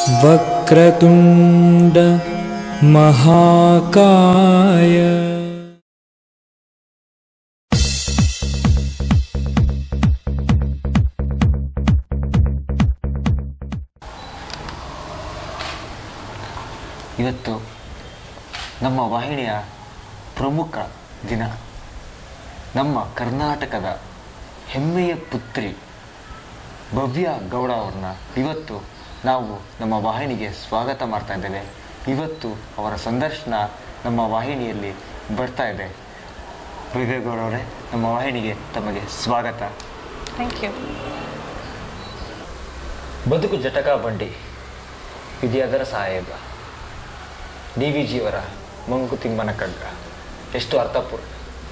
वक्रतुण्ड महाकाय ಇವತ್ತು ನಮ್ಮ ವಾಹಿನಿಯ ಪ್ರಮುಖ ದಿನ ನಮ್ಮ ಕರ್ನಾಟಕದ ಹೆಮ್ಮೆಯ ಪುತ್ರಿ ಭವ್ಯ ಗೌಡ ಅವ್ರನ್ನ ಇವತ್ತು ನಾವು ನಮ್ಮ ವಾಹಿನಿಗೆ ಸ್ವಾಗತ ಮಾಡ್ತಾ ಇದ್ದೇವೆ ಇವತ್ತು ಅವರ ಸಂದರ್ಶನ ನಮ್ಮ ವಾಹಿನಿಯಲ್ಲಿ ಬರ್ತಾ ಇದೆ ಭವ್ಯ ಗೌಡ ಅವರೇ ನಮ್ಮ ವಾಹಿನಿಗೆ ತಮಗೆ ಸ್ವಾಗತ ಥ್ಯಾಂಕ್ ಯು ಬದುಕು ಜಟಕಾ ಬಂಡಿ ವಿಧಿಯಾದರ ಸಾಹೇಬ ಡಿ ವಿ ಜಿಯವರ ಮಂಕುತಿಮ್ಮನ ಕಗ್ಗ ಎಷ್ಟು ಅರ್ಥಪೂರ್ಣ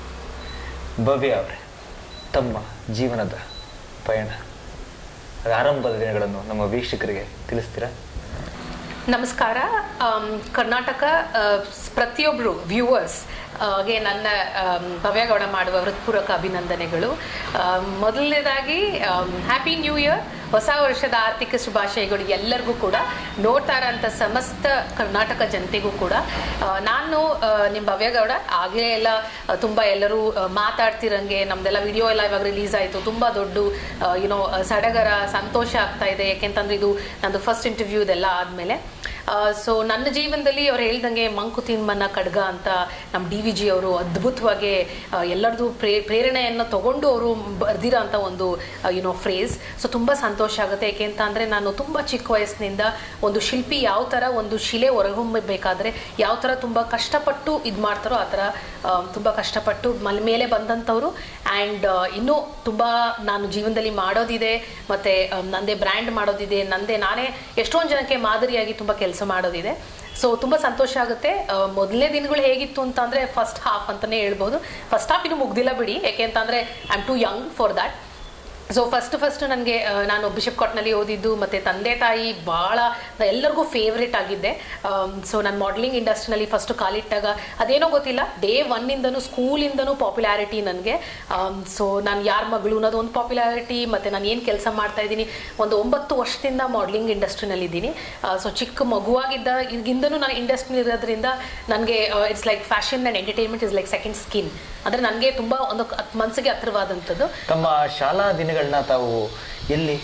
ಭವ್ಯ ಅವರೇ ತಮ್ಮ ಜೀವನದ ಪಯಣ ಅದರ ಆರಂಭದ ದಿನಗಳನ್ನು ನಮ್ಮ ವೀಕ್ಷಕರಿಗೆ ತಿಳಿಸ್ತೀರಾ ನಮಸ್ಕಾರ ಆಮ್, ಕರ್ನಾಟಕ ಆ, ಸ್- ಪ್ರತಿಯೊಬ್ಬರು ವ್ಯೂವರ್ಸ್ ಗೆ ನನ್ನ ಆಮ್, ಭವ್ಯಗೌಡ ಮಾಡುವ ಹೃತ್ಪೂರ್ವಕ ಅಭಿನಂದನೆಗಳು ಆಮ್, ಮೊದಲನೇದಾಗಿ ಹ್ಯಾಪಿ ನ್ಯೂ ಇಯರ್ ಹೊಸ ವರ್ಷದ ಆರ್ಥಿಕ ಶುಭಾಶಯಗಳು ಎಲ್ಲರಿಗೂ ಕೂಡ ನೋಡ್ತಾ ಇರೋಂಥ ಸಮಸ್ತ ಕರ್ನಾಟಕ ಜನತೆಗೂ ಕೂಡ ಆ, ನಾನು ಆ, ನಿಮ್ಮ ಭವ್ಯಗೌಡ ಆಗಲೇ ಎಲ್ಲ ಆ, ತುಂಬ ಎಲ್ಲರೂ ಆ, ಮಾತಾಡ್ತಿರಂಗೆ ನಮ್ದೆಲ್ಲ ವಿಡಿಯೋ ಎಲ್ಲ ಇವಾಗ ರಿಲೀಸ್ ಆಯಿತು ತುಂಬ ದೊಡ್ಡ ಯುನೋ ಸಡಗರ ಸಂತೋಷ ಆಗ್ತಾ ಇದೆ ಯಾಕೆಂತಂದ್ರೆ ಇದು ನಂದು ಫಸ್ಟ್ ಇಂಟರ್ವ್ಯೂ ಇದೆಲ್ಲ ಆದಮೇಲೆ ಸೊ ನನ್ನ ಜೀವನದಲ್ಲಿ ಅವ್ರು ಹೇಳ್ದಂಗೆ ಮಂಕುತಿಮ್ಮನ ಖಡ್ಗ ಅಂತ ನಮ್ಮ ಡಿ ವಿ ಜಿ ಅವರು ಅದ್ಭುತವಾಗಿ ಆ, ಎಲ್ಲರದು ಪ್ರೇ ಪ್ರೇರಣೆಯನ್ನು ತಗೊಂಡು ಅವರು ಬರ್ದಿರೋ ಅಂತ ಒಂದು ಯುನೋ ಫ್ರೇಸ್ ಸೊ ತುಂಬ ಸಂತೋಷ ಆಗುತ್ತೆ ಏಕೆ ಅಂತ ಅಂದರೆ ನಾನು ತುಂಬ ಚಿಕ್ಕ ವಯಸ್ಸಿನಿಂದ ಒಂದು ಶಿಲ್ಪಿ ಯಾವ ಥರ ಒಂದು ಶಿಲೆ ಹೊರಹೊಮ್ಮಬೇಕಾದ್ರೆ ಯಾವ ಥರ ತುಂಬ ಕಷ್ಟಪಟ್ಟು ಇದು ಮಾಡ್ತಾರೋ ಆ ಥರ ಆ, ತುಂಬ ಕಷ್ಟಪಟ್ಟು ಮಲ್ ಮೇಲೆ ಬಂದಂಥವ್ರು ಆ್ಯಂಡ್ ಇನ್ನೂ ತುಂಬ ನಾನು ಜೀವನದಲ್ಲಿ ಮಾಡೋದಿದೆ ಮತ್ತು ನಂದೇ ಬ್ರ್ಯಾಂಡ್ ಮಾಡೋದಿದೆ ನಂದೇ ನಾನೇ ಎಷ್ಟೊಂದು ಜನಕ್ಕೆ ಮಾದರಿಯಾಗಿ ತುಂಬ ಕೆಲಸ ಮಾಡೋದಿದೆ ಸೊ ತುಂಬ ಸಂತೋಷ ಆಗುತ್ತೆ ಆ, ಮೊದಲನೇ ದಿನಗಳು ಹೇಗಿತ್ತು ಅಂತಂದರೆ ಫಸ್ಟ್ ಹಾಫ್ ಅಂತಲೇ ಹೇಳ್ಬೋದು ಫಸ್ಟ್ ಹಾಫ್ ಇನ್ನೂ ಮುಗ್ದಿಲ್ಲ ಬಿಡಿ ಯಾಕೆ ಅಂತಂದರೆ I am too young for that so first first ನನಗೆ ನಾನು ಬಿಷಪ್ ಕಾಟ್ನಲ್ಲಿ ಓದಿದ್ದು ಮತ್ತು ತಂದೆ ತಾಯಿ ಭಾಳ ಎಲ್ಲರಿಗೂ ಫೇವ್ರೇಟ್ ಆಗಿದ್ದೆ ಸೊ ನಾನು ಮಾಡಲಿಂಗ್ ಇಂಡಸ್ಟ್ರಿನಲ್ಲಿ ಫಸ್ಟ್ ಕಾಲಿಟ್ಟಾಗ ಅದೇನೋ ಗೊತ್ತಿಲ್ಲ ಡೇ ಒನ್ನಿಂದನೂ ಸ್ಕೂಲಿಂದನೂ ಪಾಪ್ಯುಲಾರಿಟಿ ನನಗೆ ಸೊ ನಾನು ಯಾರ ಮಗಳು ಅನ್ನೋದು ಒಂದು ಪಾಪ್ಯುಲಾರಿಟಿ ಮತ್ತು ನಾನು ಏನು ಕೆಲಸ ಮಾಡ್ತಾ ಇದ್ದೀನಿ ಒಂದು ಒಂಬತ್ತು ವರ್ಷದಿಂದ ಮಾಡಲಿಂಗ್ ಇಂಡಸ್ಟ್ರಿನಲ್ಲಿ ಇದ್ದೀನಿ ಸೊ ಚಿಕ್ಕ ಮಗುವಾಗಿದ್ದ ಈಗಿಂದನೂ ನಾನು ಇಂಡಸ್ಟ್ರಿ ಇರೋದ್ರಿಂದ ನನಗೆ it's like fashion and entertainment is like second skin ಅಂದರೆ ನನಗೆ ತುಂಬ ಒಂದು ಮನಸ್ಸಿಗೆ ಹತ್ತಿರವಾದಂಥದ್ದು ತಮ್ಮ ಶಾಲಾ ದಿನಗಳನ್ನ ತಾವು ಎಲ್ಲಿ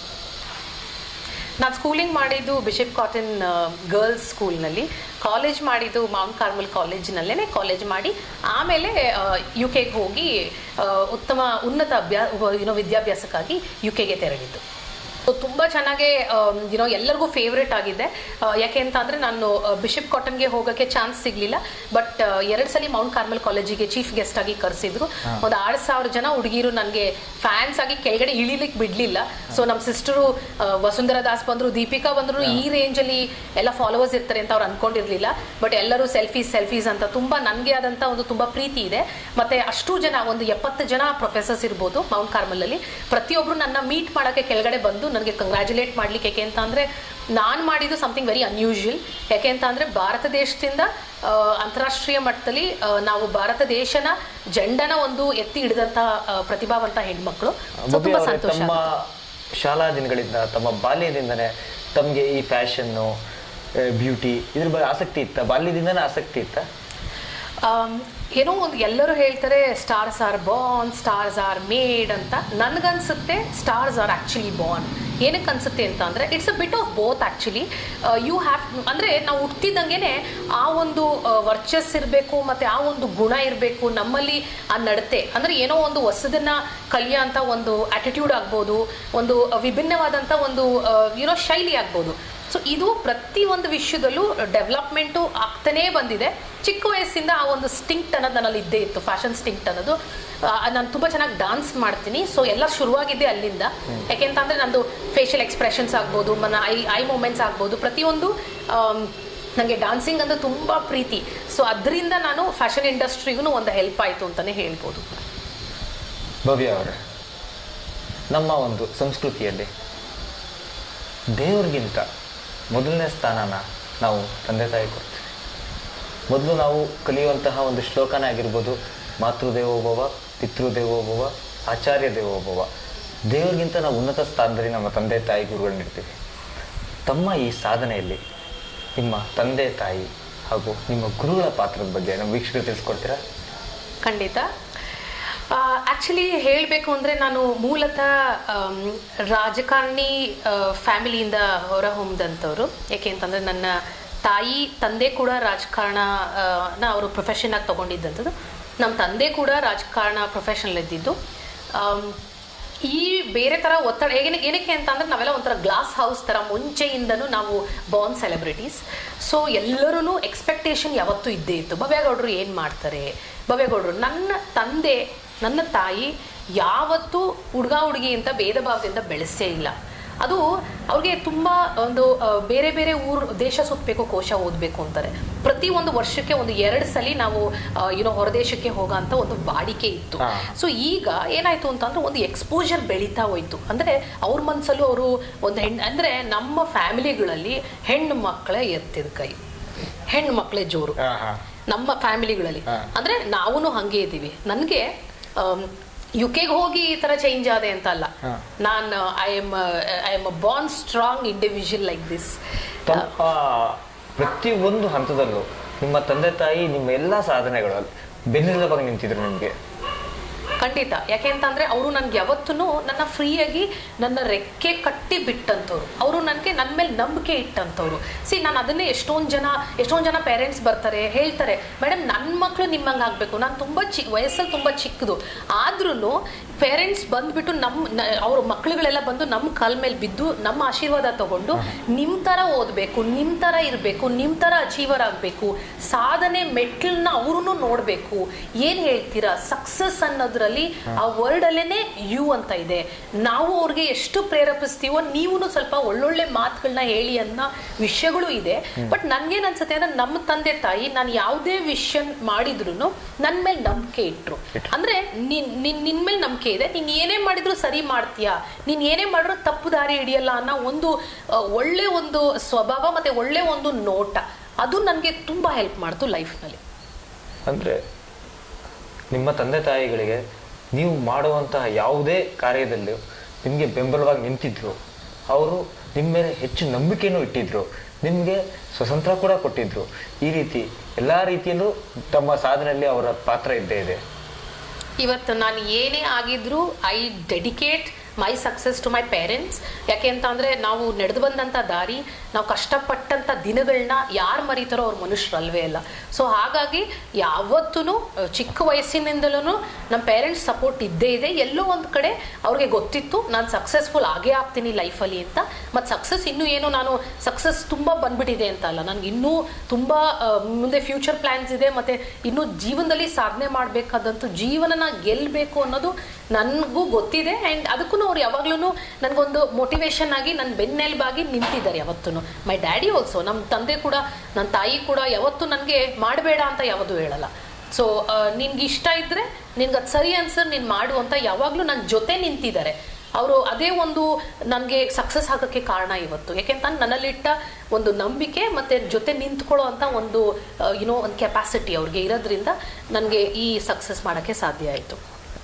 ನಾನು ಸ್ಕೂಲಿಂಗ್ ಮಾಡಿದ್ದು ಬಿಷಪ್ ಕಾಟನ್ ಗರ್ಲ್ಸ್ ಸ್ಕೂಲ್ನಲ್ಲಿ ಕಾಲೇಜ್ ಮಾಡಿದ್ದು ಮೌಂಟ್ ಕಾರ್ಮಲ್ ಕಾಲೇಜಿನಲ್ಲೇ ಕಾಲೇಜ್ ಮಾಡಿ ಆಮೇಲೆ ಯು ಕೆಗೆ ಹೋಗಿ ಆ, ಉತ್ತಮ ಉನ್ನತ ಅಭ್ಯಾ ಯುನೋ ವಿದ್ಯಾಭ್ಯಾಸಕ್ಕಾಗಿ ಯು ಕೆಗೆ ತೆರಳಿದ್ದು ಸೊ ತುಂಬ ಚೆನ್ನಾಗಿ ಯುನೋ ಎಲ್ಲರಿಗೂ ಫೇವ್ರೇಟ್ ಆಗಿದೆ ಆ, ಯಾಕೆ ಅಂತ ಅಂದರೆ ನಾನು ಬಿಷಪ್ ಕಾಟನ್ಗೆ ಹೋಗೋಕ್ಕೆ ಚಾನ್ಸ್ ಸಿಗಲಿಲ್ಲ ಬಟ್ ಎರಡು ಸಲ ಮೌಂಟ್ ಕಾರ್ಮಲ್ ಕಾಲೇಜಿಗೆ ಚೀಫ್ ಗೆಸ್ಟ್ ಆಗಿ ಕರೆಸಿದ್ರು ಒಂದು ಆರು ಸಾವಿರ ಜನ ಹುಡುಗಿರು ನನಗೆ ಫ್ಯಾನ್ಸ್ ಆಗಿ ಕೆಳಗಡೆ ಇಳಿಲಿಕ್ಕೆ ಬಿಡಲಿಲ್ಲ ಸೊ ನಮ್ಮ ಸಿಸ್ಟರು ವಸುಂಧರಾ ದಾಸ್ ಬಂದರು ದೀಪಿಕಾ ಬಂದರು ಈ ರೇಂಜಲ್ಲಿ ಎಲ್ಲ ಫಾಲೋವರ್ಸ್ ಇರ್ತಾರೆ ಅಂತ ಅವ್ರು ಅನ್ಕೊಂಡಿರ್ಲಿಲ್ಲ ಬಟ್ ಎಲ್ಲರೂ ಸೆಲ್ಫೀಸ್ ಸೆಲ್ಫೀಸ್ ಅಂತ ತುಂಬ ನನಗೆ ಆದಂಥ ಒಂದು ತುಂಬ ಪ್ರೀತಿ ಇದೆ ಮತ್ತೆ ಅಷ್ಟು ಜನ ಒಂದು ಎಪ್ಪತ್ತು ಜನ ಪ್ರೊಫೆಸರ್ಸ್ ಇರ್ಬೋದು ಮೌಂಟ್ ಕಾರ್ಮಲಲ್ಲಿ ಪ್ರತಿಯೊಬ್ಬರು ನನ್ನ ಮೀಟ್ ಮಾಡೋಕ್ಕೆ ಕೆಳಗಡೆ ಬಂದು ನನಗೆ ಕಂಗ್ರ್ಯಾಚುಲೇಟ್ ಮಾಡ್ಲಿಕ್ಕೆ ಯಾಕೆ ಅಂತ ಅಂದರೆ ನಾನು ಮಾಡಿದ್ದು ಸಮಥಿಂಗ್ ವೆರಿ ಅನ್ಯೂಶುವಲ್ ಯಾಕೆ ಅಂತ ಅಂದರೆ ಭಾರತ ದೇಶದಿಂದ ಆ, ಅಂತಾರಾಷ್ಟ್ರೀಯ ಮಟ್ಟದಲ್ಲಿ ಆ, ನಾವು ಭಾರತ ದೇಶನ ಜೆಂಡನ ಒಂದು ಎತ್ತಿ ಹಿಡಿದಂಥ ಆ, ಪ್ರತಿಭಾವಂತ ಹೆಣ್ಮಕ್ಳು ಸೊ ಭವ್ಯ ತುಂಬ ಅವರೇ, ಸಂತೋಷ ತಮ್ಮ ಆಗುತ್ತೆ. ಶಾಲಾ ದಿನಗಳಿಂದ ತಮ್ಮ ಬಾಲ್ಯದಿಂದನೇ ತಮಗೆ ಈ ಫ್ಯಾಷನ್ನು ಬ್ಯೂಟಿ ಇದ್ರ ಬಗ್ಗೆ ಆಸಕ್ತಿ ಇತ್ತ ಬಾಲ್ಯದಿಂದನೇ ಆಸಕ್ತಿ ಇತ್ತ ಆಮ್, ಏನೋ ಒಂದು ಎಲ್ಲರೂ ಹೇಳ್ತಾರೆ stars are born stars are made ಅಂತ ನನಗನ್ಸುತ್ತೆ ಸ್ಟಾರ್ಸ್ ಆರ್ ಆ್ಯಕ್ಚುಲಿ ಬಾರ್ನ್ ಏನಕ್ಕೆ ಅನ್ಸುತ್ತೆ ಅಂತ ಅಂದರೆ it's a bit of both actually you have ಅಂದರೆ ನಾವು ಹುಟ್ಟಿದಂಗೆ ಆ ಒಂದು ವರ್ಚಸ್ ಇರಬೇಕು ಮತ್ತು ಆ ಒಂದು ಗುಣ ಇರಬೇಕು ನಮ್ಮಲ್ಲಿ ಆ ನಡತೆ ಅಂದರೆ ಏನೋ ಒಂದು ಹೊಸದನ್ನ ಕಲಿಯೋ ಅಂತ ಒಂದು ಆಟಿಟ್ಯೂಡ್ ಆಗ್ಬೋದು ಒಂದು ವಿಭಿನ್ನವಾದಂಥ ಒಂದು ಏನೋ ಶೈಲಿ ಆಗ್ಬೋದು ಸೊ ಇದು ಪ್ರತಿ ಒಂದು ವಿಷಯದಲ್ಲೂ ಡೆವಲಪ್ಮೆಂಟು ಆಗ್ತಾನೇ ಬಂದಿದೆ ಚಿಕ್ಕ ವಯಸ್ಸಿಂದ ಆ ಒಂದು ಸ್ಟಿಂಕ್ಟ್ ಅನ್ನೋದು ನನ್ನಲ್ಲಿ ಇದ್ದೇ ಇತ್ತು ಫ್ಯಾಷನ್ ಸ್ಟಿಂಕ್ಟ್ ಅನ್ನೋದು ಆ, ನಾನು ತುಂಬ ಚೆನ್ನಾಗಿ ಡಾನ್ಸ್ ಮಾಡ್ತೀನಿ ಸೊ ಎಲ್ಲ ಶುರುವಾಗಿದ್ದೆ ಅಲ್ಲಿಂದ ಯಾಕೆಂತಂದರೆ ನಂದು ಫೇಶಿಯಲ್ ಎಕ್ಸ್ಪ್ರೆಷನ್ಸ್ ಆಗ್ಬೋದು ನನ್ನ ಐ ಐ ಮೂಮೆಂಟ್ಸ್ ಆಗ್ಬೋದು ಪ್ರತಿಯೊಂದು ನನಗೆ ಡಾನ್ಸಿಂಗ್ ಅಂದ್ರೆ ತುಂಬ ಪ್ರೀತಿ ಸೊ ಅದರಿಂದ ನಾನು ಫ್ಯಾಷನ್ ಇಂಡಸ್ಟ್ರಿಗೂ ಒಂದು ಹೆಲ್ಪ್ ಆಯಿತು ಅಂತಲೇ ಹೇಳ್ಬೋದು ಭವ್ಯ ಅವರೇ ನಮ್ಮ ಒಂದು ಸಂಸ್ಕೃತಿಯಲ್ಲಿ ದೇವ್ರಿಗಿಂತ ಮೊದಲನೇ ಸ್ಥಾನನ ನಾವು ತಂದೆ ತಾಯಿ ಕೊಡ್ತೀವಿ ಮೊದಲು ನಾವು ಕಲಿಯುವಂತಹ ಒಂದು ಶ್ಲೋಕನೇ ಆಗಿರ್ಬೋದು ಮಾತೃದೇವೋಭವ ಪಿತೃದೇವೋಭವ ಆಚಾರ್ಯ ದೇವೋಭವ ದೇವರಿಗಿಂತ ನಾವು ಉನ್ನತ ಸ್ಥಾನದಲ್ಲಿ ನಮ್ಮ ತಂದೆ ತಾಯಿ ಗುರುಗಳನ್ನ ಇಡ್ತೀವಿ ತಮ್ಮ ಈ ಸಾಧನೆಯಲ್ಲಿ ನಿಮ್ಮ ತಂದೆ ತಾಯಿ ಹಾಗೂ ನಿಮ್ಮ ಗುರುಗಳ ಪಾತ್ರದ ಬಗ್ಗೆ ನಮ್ಮ ವೀಕ್ಷಕರು ತಿಳಿಸ್ಕೊಡ್ತೀರಾ ಖಂಡಿತ ಆ್ಯಕ್ಚುಲಿ ಹೇಳಬೇಕು ಅಂದರೆ ನಾನು ಮೂಲತಃ ಆಮ್, ರಾಜಕಾರಣಿ ಫ್ಯಾಮಿಲಿಯಿಂದ ಹೊರಹೊಮ್ಮಿದಂಥವ್ರು ಯಾಕೆ ಅಂತಂದರೆ ನನ್ನ ತಾಯಿ ತಂದೆ ಕೂಡ ರಾಜಕಾರಣ ಆ, ನ ಅವರು ಪ್ರೊಫೆಷನ್ ಆಗಿ ತೊಗೊಂಡಿದ್ದಂಥದ್ದು ನಮ್ಮ ತಂದೆ ಕೂಡ ರಾಜಕಾರಣ ಪ್ರೊಫೆಷನಲ್ ಇದ್ದಿದ್ದು ಆಮ್, ಈ ಬೇರೆ ಥರ ಒತ್ತಡ ಏನ ಏನಕ್ಕೆ ಅಂತ ಅಂದ್ರೆ ನಾವೆಲ್ಲ ಒಂಥರ ಗ್ಲಾಸ್ ಹೌಸ್ ಥರ ಮುಂಚೆಯಿಂದನೂ ನಾವು ಬಾರ್ನ್ ಸೆಲೆಬ್ರಿಟೀಸ್ ಸೊ ಎಲ್ಲರೂ ಎಕ್ಸ್ಪೆಕ್ಟೇಷನ್ ಯಾವತ್ತೂ ಇದ್ದೇ ಇತ್ತು ಭವ್ಯಗೌಡರು ಏನು ಮಾಡ್ತಾರೆ ಭವ್ಯಗೌಡರು ನನ್ನ ತಂದೆ ನನ್ನ ತಾಯಿ ಯಾವತ್ತೂ ಹುಡುಗ ಹುಡುಗಿ ಅಂತ ಭೇದ ಭಾವದಿಂದ ಬೆಳೆಸೇ ಇಲ್ಲ ಅದು ಅವ್ರಿಗೆ ತುಂಬ ಒಂದು ಆ, ಬೇರೆ ಬೇರೆ ಊರು ದೇಶ ಸುತ್ತಬೇಕು ಕೋಶ ಓದಬೇಕು ಅಂತಾರೆ ಪ್ರತಿ ಒಂದು ವರ್ಷಕ್ಕೆ ಒಂದು ಎರಡು ಸಲ ನಾವು ಏನೋ ಹೊರದೇಶಕ್ಕೆ ಹೋಗೋಂಥ ಒಂದು ವಾಡಿಕೆ ಇತ್ತು ಹಾ. ಸೊ ಈಗ ಏನಾಯ್ತು ಅಂತಂದ್ರೆ ಒಂದು ಎಕ್ಸ್ಪೋಜರ್ ಬೆಳೀತಾ ಹೋಯ್ತು ಅಂದ್ರೆ ಅವ್ರ ಮನ್ಸಲ್ಲೂ ಅವರು ಒಂದು ಹೆಣ್ಣು ಅಂದ್ರೆ ನಮ್ಮ ಫ್ಯಾಮಿಲಿಗಳಲ್ಲಿ ಹೆಣ್ಣು ಮಕ್ಕಳೇ ಎತ್ತಿದ ಕೈ ಹೆಣ್ಣು ಮಕ್ಕಳೇ ಜೋರು ನಮ್ಮ ಫ್ಯಾಮಿಲಿಗಳಲ್ಲಿ ಹಾ. ಅಂದ್ರೆ ನಾವೂ ಹಂಗೆ ಇದ್ದೀವಿ ನನಗೆ ಯು ಕೆಗೆ ಹೋಗಿ ಈ ತರ ಚೇಂಜ್ ಆದೆ ಅಂತ ಅಲ್ಲ ಹಾ. ನಾನು I am I am a born strong individual like this ತಮ್ಮ ಪ್ರತಿ ಒಂದು ಹಂತದಲ್ಲೂ ನಿಮ್ಮ ತಂದೆ ತಾಯಿ ನಿಮ್ಮ ಎಲ್ಲ ಸಾಧನೆಗಳಲ್ಲಿ ಬೆನ್ನೆಲುಬಾಗಿ ನಿಂತಿದ್ರು ನಿಮಗೆ ಖಂಡಿತ ಯಾಕೆ ಅಂತಂದ್ರೆ ಅವರು ನನ್ಗೆ ಯಾವತ್ತೂ ನನ್ನ ಫ್ರೀಯಾಗಿ ನನ್ನ ರೆಕ್ಕೆ ಕಟ್ಟಿ ಬಿಟ್ಟಂಥವ್ರು ಅವರು ನನಗೆ ನನ್ನ ಮೇಲೆ ನಂಬಿಕೆ ಇಟ್ಟಂಥವ್ರು ಸಿ ನಾನು ಅದನ್ನೇ ಎಷ್ಟೊಂದು ಜನ ಎಷ್ಟೊಂದು ಜನ ಪೇರೆಂಟ್ಸ್ ಬರ್ತಾರೆ ಹೇಳ್ತಾರೆ ಮೇಡಮ್ ನನ್ನ ಮಕ್ಕಳು ನಿಮ್ಮಂಗೆ ಆಗಬೇಕು ನಾನು ತುಂಬ ಚಿ ವಯಸ್ಸಲ್ಲಿ ತುಂಬ ಚಿಕ್ಕದು ಆದ್ರೂ ಪೇರೆಂಟ್ಸ್ ಬಂದ್ಬಿಟ್ಟು ನಮ್ಮ ಅವ್ರ ಮಕ್ಳುಗಳೆಲ್ಲ ಬಂದು ನಮ್ಮ ಕಾಲ್ ಮೇಲೆ ಬಿದ್ದು ನಮ್ಮ ಆಶೀರ್ವಾದ ತಗೊಂಡು ನಿಮ್ಮ ಥರ ಓದಬೇಕು ನಿಮ್ಮ ಥರ ಇರಬೇಕು ನಿಮ್ಮ ಥರ ಅಚೀವರ್ ಆಗಬೇಕು ಸಾಧನೆ ಮೆಟ್ಲನ್ನ ಅವರು ನೋಡಬೇಕು ಏನು ಹೇಳ್ತೀರಾ ಸಕ್ಸಸ್ ಅನ್ನೋದ್ರಲ್ಲಿ ಆ ವರ್ಡ್ ಅಲ್ಲೇನೆ ಯು ಅಂತ ಇದೆ ನಾವು ಅವ್ರಿಗೆ ಎಷ್ಟು ಪ್ರೇರೇಪಿಸ್ತೀವೋ ನೀವು ಸ್ವಲ್ಪ ಒಳ್ಳೊಳ್ಳೆ ಮಾತುಗಳನ್ನ ಹೇಳಿ ಅನ್ನೋ ವಿಷಯಗಳು ಇದೆ ಬಟ್ ನನ್ಗೇನ್ ಅನ್ಸುತ್ತೆ ಅಂದ್ರೆ ನಮ್ಮ ತಂದೆ ತಾಯಿ ನಾನು ಯಾವುದೇ ವಿಷಯ ಮಾಡಿದ್ರು ನನ್ನ ಮೇಲೆ ನಂಬಿಕೆ ಇಟ್ರು ಅಂದ್ರೆ ನಿನ್ ನಿನ್ ನಿನ್ ಮೇಲೆ ನಂಬಿಕೆ ಇದೆ ನೀನ್ ಏನೇ ಮಾಡಿದ್ರು ಸರಿ ಮಾಡ್ತೀಯಾ ನೀನ್ ಏನೇ ಮಾಡಿದ್ರು ತಪ್ಪು ದಾರಿ ಹಿಡಿಯಲ್ಲ ಅನ್ನೋ ಒಂದು ಆ, ಒಳ್ಳೆ ಒಂದು ಸ್ವಭಾವ ಮತ್ತೆ ಒಳ್ಳೆ ಒಂದು ನೋಟ ಅದು ನನಗೆ ತುಂಬಾ ಹೆಲ್ಪ್ ಮಾಡ್ತು ಲೈಫ್ನಲ್ಲಿ ಅಂದರೆ ನಿಮ್ಮ ತಂದೆ ತಾಯಿಗಳಿಗೆ ನೀವು ಮಾಡುವಂತಹ ಯಾವುದೇ ಕಾರ್ಯದಲ್ಲೂ ನಿಮಗೆ ಬೆಂಬಲವಾಗಿ ನಿಂತಿದ್ರು ಅವರು ನಿಮ್ಮ ಮೇಲೆ ಹೆಚ್ಚು ನಂಬಿಕೆನೂ ಇಟ್ಟಿದ್ರು ನಿಮಗೆ ಸ್ವತಂತ್ರ ಕೂಡ ಕೊಟ್ಟಿದ್ರು ಈ ರೀತಿ ಎಲ್ಲ ರೀತಿಯಲ್ಲೂ ತಮ್ಮ ಸಾಧನೆಯಲ್ಲಿ ಅವರ ಪಾತ್ರ ಇದ್ದೇ ಇದೆ ಇವತ್ತು ನಾನು ಏನೇ ಆಗಿದ್ರು I dedicate my success to my parents ಯಾಕೆ ಅಂತ ಅಂದರೆ ನಾವು ನಡೆದು ಬಂದಂಥ ದಾರಿ ನಾವು ಕಷ್ಟಪಟ್ಟಂಥ ದಿನಗಳನ್ನ ಯಾರು ಮರೀತಾರೋ ಅವ್ರ ಮನುಷ್ಯರಲ್ವೇ ಅಲ್ಲ ಸೊ ಹಾಗಾಗಿ ಯಾವತ್ತೂ ಚಿಕ್ಕ ವಯಸ್ಸಿನಿಂದಲೂ ನಮ್ಮ ಪೇರೆಂಟ್ಸ್ ಸಪೋರ್ಟ್ ಇದ್ದೇ ಇದೆ ಎಲ್ಲೋ ಒಂದು ಕಡೆ ಅವ್ರಿಗೆ ಗೊತ್ತಿತ್ತು ನಾನು ಸಕ್ಸಸ್ಫುಲ್ ಆಗೇ ಆಗ್ತೀನಿ ಲೈಫಲ್ಲಿ ಅಂತ ಮತ್ತು ಸಕ್ಸಸ್ ಇನ್ನೂ ಏನು ನಾನು ಸಕ್ಸಸ್ ತುಂಬ ಬಂದ್ಬಿಟ್ಟಿದೆ ಅಂತ ಅಲ್ಲ ನನಗೆ ಇನ್ನೂ ತುಂಬ ಆ, ಮುಂದೆ ಫ್ಯೂಚರ್ ಪ್ಲ್ಯಾನ್ಸ್ ಇದೆ ಮತ್ತು ಇನ್ನೂ ಜೀವನದಲ್ಲಿ ಸಾಧನೆ ಮಾಡಬೇಕಾದಂಥ ಜೀವನನ ಗೆಲ್ಲಬೇಕು ಅನ್ನೋದು ನನಗೂ ಗೊತ್ತಿದೆ ಆ್ಯಂಡ್ ಅದಕ್ಕೂ ಅವ್ರು ಯಾವಾಗ್ಲೂ ನನಗೊಂದು ಮೋಟಿವೇಶನ್ ಆಗಿ ನನ್ನ ಬೆನ್ನೆಲುಬಾಗಿ ನಿಂತಿದ್ದಾರೆ ಯಾವತ್ತೂ ಮೈ ಡ್ಯಾಡಿ ಆಲ್ಸೋ ನಮ್ಮ ತಂದೆ ಕೂಡ ನನ್ನ ತಾಯಿ ಕೂಡ ಯಾವತ್ತೂ ನನಗೆ ಮಾಡಬೇಡ ಅಂತ ಯಾವತ್ತೂ ಹೇಳಲ್ಲ ಸೊ ನಿನ್ಗೆ ಇಷ್ಟ ಇದ್ರೆ ನಿನ್ಗೆ ಅದು ಸರಿ ಅನ್ಸರ್ ನೀನು ಮಾಡು ಅಂತ ಯಾವಾಗಲೂ ನನ್ನ ಜೊತೆ ನಿಂತಿದ್ದಾರೆ ಅವರು ಅದೇ ಒಂದು ನನಗೆ ಸಕ್ಸಸ್ ಆಗೋಕ್ಕೆ ಕಾರಣ ಇವತ್ತು ಯಾಕೆಂತ ನನ್ನಲ್ಲಿಟ್ಟ ಒಂದು ನಂಬಿಕೆ ಮತ್ತೆ ಜೊತೆ ನಿಂತ್ಕೊಳ್ಳೋ ಅಂತ ಒಂದು ಯುನೋ ಒಂದು ಕೆಪಾಸಿಟಿ ಅವ್ರಿಗೆ ಇರೋದ್ರಿಂದ ನನಗೆ ಈ ಸಕ್ಸಸ್ ಮಾಡೋಕ್ಕೆ ಸಾಧ್ಯ ಆಯಿತು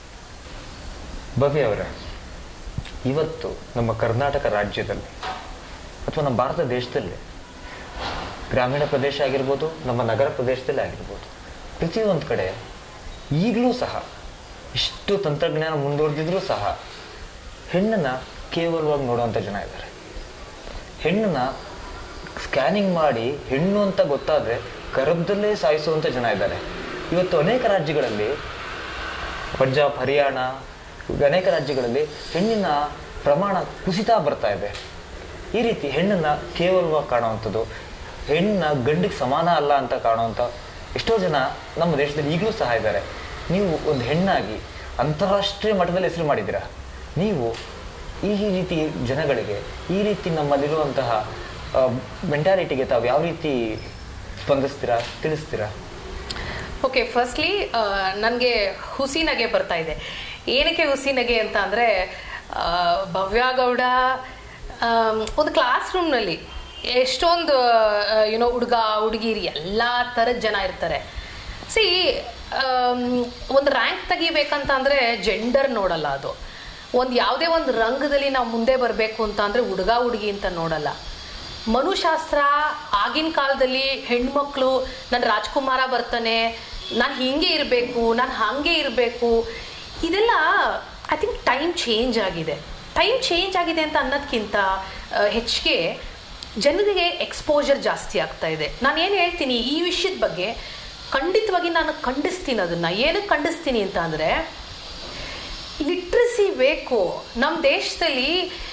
ಭವ್ಯ ಅವರೇ ಇವತ್ತು ನಮ್ಮ ಕರ್ನಾಟಕ ರಾಜ್ಯದಲ್ಲಿ ಅಥವಾ ನಮ್ಮ ಭಾರತ ದೇಶದಲ್ಲಿ ಗ್ರಾಮೀಣ ಪ್ರದೇಶ ಆಗಿರ್ಬೋದು ನಮ್ಮ ನಗರ ಪ್ರದೇಶದಲ್ಲಿ ಆಗಿರ್ಬೋದು ಪ್ರತಿಯೊಂದು ಕಡೆ ಈಗಲೂ ಸಹ ಇಷ್ಟು ತಂತ್ರಜ್ಞಾನ ಮುಂದುವರೆದಿದ್ರೂ ಸಹ ಹೆಣ್ಣನ್ನ ಕೇವಲವಾಗಿ ನೋಡುವಂಥ ಜನ ಇದ್ದಾರೆ ಹೆಣ್ಣನ್ನ ಸ್ಕ್ಯಾನಿಂಗ್ ಮಾಡಿ ಹೆಣ್ಣು ಅಂತ ಗೊತ್ತಾದರೆ ಗರ್ಭದಲ್ಲೇ ಸಾಯಿಸುವಂಥ ಜನ ಇದ್ದಾರೆ ಇವತ್ತು ಅನೇಕ ರಾಜ್ಯಗಳಲ್ಲಿ ಪಂಜಾಬ್ ಹರಿಯಾಣ ಹೀಗೆ ಅನೇಕ ರಾಜ್ಯಗಳಲ್ಲಿ ಹೆಣ್ಣಿನ ಪ್ರಮಾಣ ಕುಸಿತಾ ಬರ್ತಾ ಇದೆ ಈ ರೀತಿ ಹೆಣ್ಣನ್ನ ಕೇವಲವಾಗಿ ಕಾಣುವಂಥದ್ದು ಹೆಣ್ಣನ್ನ ಗಂಡಿಗೆ ಸಮಾನ ಅಲ್ಲ ಅಂತ ಕಾಣುವಂಥ ಎಷ್ಟೋ ಜನ ನಮ್ಮ ದೇಶದಲ್ಲಿ ಈಗಲೂ ಸಹ ಇದ್ದಾರೆ ನೀವು ಒಂದು ಹೆಣ್ಣಾಗಿ ಅಂತಾರಾಷ್ಟ್ರೀಯ ಮಟ್ಟದಲ್ಲಿ ಹೆಸರು ಮಾಡಿದ್ದೀರಾ ನೀವು ಈ ರೀತಿ ಜನಗಳಿಗೆ ಈ ರೀತಿ ನಮ್ಮಲ್ಲಿರುವಂತಹ ಮೆಂಟಾಲಿಟಿಗೆ ತಾವು ಯಾವ ರೀತಿ ಸ್ಪಂದಿಸ್ತೀರಾ ತಿಳಿಸ್ತೀರಾ ಓಕೆ ಫಸ್ಟ್ಲಿ ನನಗೆ ಹುಸಿನಗೆ ಬರ್ತಾ ಇದೆ ಏನಕ್ಕೆ ಹುಸಿನಗೆ ಅಂತ ಅಂದರೆ ಭವ್ಯ ಗೌಡ ಆಮ್, ಒಂದು ಕ್ಲಾಸ್ ರೂಮ್ನಲ್ಲಿ ಎಷ್ಟೊಂದು ಯುನೋ ಹುಡುಗ ಹುಡುಗಿರಿ ಎಲ್ಲ ಥರದ ಜನ ಇರ್ತಾರೆ ಸಿ ಒಂದು ರ್ಯಾಂಕ್ ತೆಗಿಬೇಕಂತ ಅಂದರೆ ಜೆಂಡರ್ ನೋಡಲ್ಲ ಅದು ಒಂದು ಯಾವುದೇ ಒಂದು ರಂಗದಲ್ಲಿ ನಾವು ಮುಂದೆ ಬರಬೇಕು ಅಂತ ಅಂದರೆ ಹುಡುಗ ಹುಡುಗಿ ಅಂತ ನೋಡಲ್ಲ ಮನುಶಾಸ್ತ್ರ ಆಗಿನ ಕಾಲದಲ್ಲಿ ಹೆಣ್ಮಕ್ಳು ನನ್ನ ರಾಜ್ಕುಮಾರ ಬರ್ತಾನೆ ನಾನು ಹಿಂಗೆ ಇರಬೇಕು ನಾನು ಹಾಗೆ ಇರಬೇಕು ಇದೆಲ್ಲ ಐ ಥಿಂಕ್ ಟೈಮ್ ಚೇಂಜ್ ಆಗಿದೆ ಟೈಮ್ ಚೇಂಜ್ ಆಗಿದೆ ಅಂತ ಅನ್ನೋದಕ್ಕಿಂತ ಹೆಚ್ಚಿಗೆ ಜನರಿಗೆ ಎಕ್ಸ್ಪೋಜರ್ ಜಾಸ್ತಿ ಆಗ್ತಾ ಇದೆ ನಾನು ಏನು ಹೇಳ್ತೀನಿ ಈ ವಿಷಯದ ಬಗ್ಗೆ ಖಂಡಿತವಾಗಿ ನಾನು ಖಂಡಿಸ್ತೀನಿ ಅದನ್ನು ಏನಕ್ಕೆ ಖಂಡಿಸ್ತೀನಿ ಅಂತ ಅಂದರೆ ಲಿಟ್ರಸಿ ಬೇಕು ನಮ್ಮ ದೇಶದಲ್ಲಿ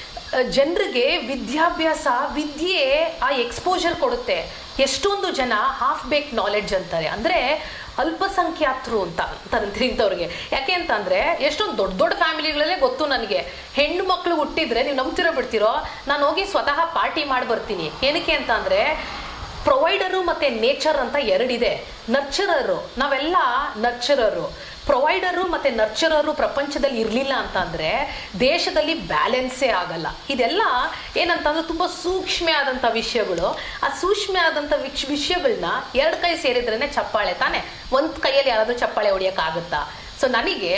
ಜನರಿಗೆ ವಿದ್ಯಾಭ್ಯಾಸ ವಿದ್ಯೆ ಆ ಎಕ್ಸ್ಪೋಜರ್ ಕೊಡುತ್ತೆ ಎಷ್ಟೊಂದು ಜನ ಹಾಫ್ ಬೇಕ್ ನಾಲೆಡ್ಜ್ ಅಂತಾರೆ ಅಂದರೆ ಅಲ್ಪಸಂಖ್ಯಾತರು ಅಂತ ಅಂತಾರೆ ಇಂಥವ್ರಿಗೆ ಯಾಕೆ ಅಂತಂದ್ರೆ ಎಷ್ಟೊಂದು ದೊಡ್ಡ ದೊಡ್ಡ ಫ್ಯಾಮಿಲಿಗಳಲ್ಲೇ ಗೊತ್ತು ನನಗೆ ಹೆಣ್ಣು ಮಕ್ಕಳು ಹುಟ್ಟಿದ್ರೆ ನೀವು ನಂಬ್ತಿರೋ ಬಿಡ್ತಿರೋ ನಾನು ಹೋಗಿ ಸ್ವತಃ ಪಾರ್ಟಿ ಮಾಡಿ ಬರ್ತೀನಿ ಏನಕ್ಕೆ ಅಂತ ಅಂದ್ರೆ ಪ್ರೊವೈಡರು ಮತ್ತೆ ನೇಚರ್ ಅಂತ ಎರಡಿದೆ ನರ್ಚರರು ನಾವೆಲ್ಲ ನರ್ಚರರು ಪ್ರೊವೈಡರು ಮತ್ತೆ ನರ್ಚರರು ಪ್ರಪಂಚದಲ್ಲಿ ಇರಲಿಲ್ಲ ಅಂತಂದ್ರೆ ದೇಶದಲ್ಲಿ ಬ್ಯಾಲೆನ್ಸೇ ಆಗಲ್ಲ ಇದೆಲ್ಲ ಏನಂತಂದ್ರೆ ತುಂಬಾ ಸೂಕ್ಷ್ಮ ಆದಂಥ ವಿಷಯಗಳು ಆ ಸೂಕ್ಷ್ಮ ಆದಂಥ ವಿಚ್ ವಿಷಯಗಳನ್ನ ಎರಡು ಕೈ ಸೇರಿದ್ರೇನೆ ಚಪ್ಪಾಳೆ ತಾನೆ ಒಂದ್ ಕೈಯಲ್ಲಿ ಯಾರಾದ್ರೂ ಚಪ್ಪಾಳೆ ಹೊಡಿಯೋಕ್ಕಾಗುತ್ತಾ ಸೊ ನನಗೆ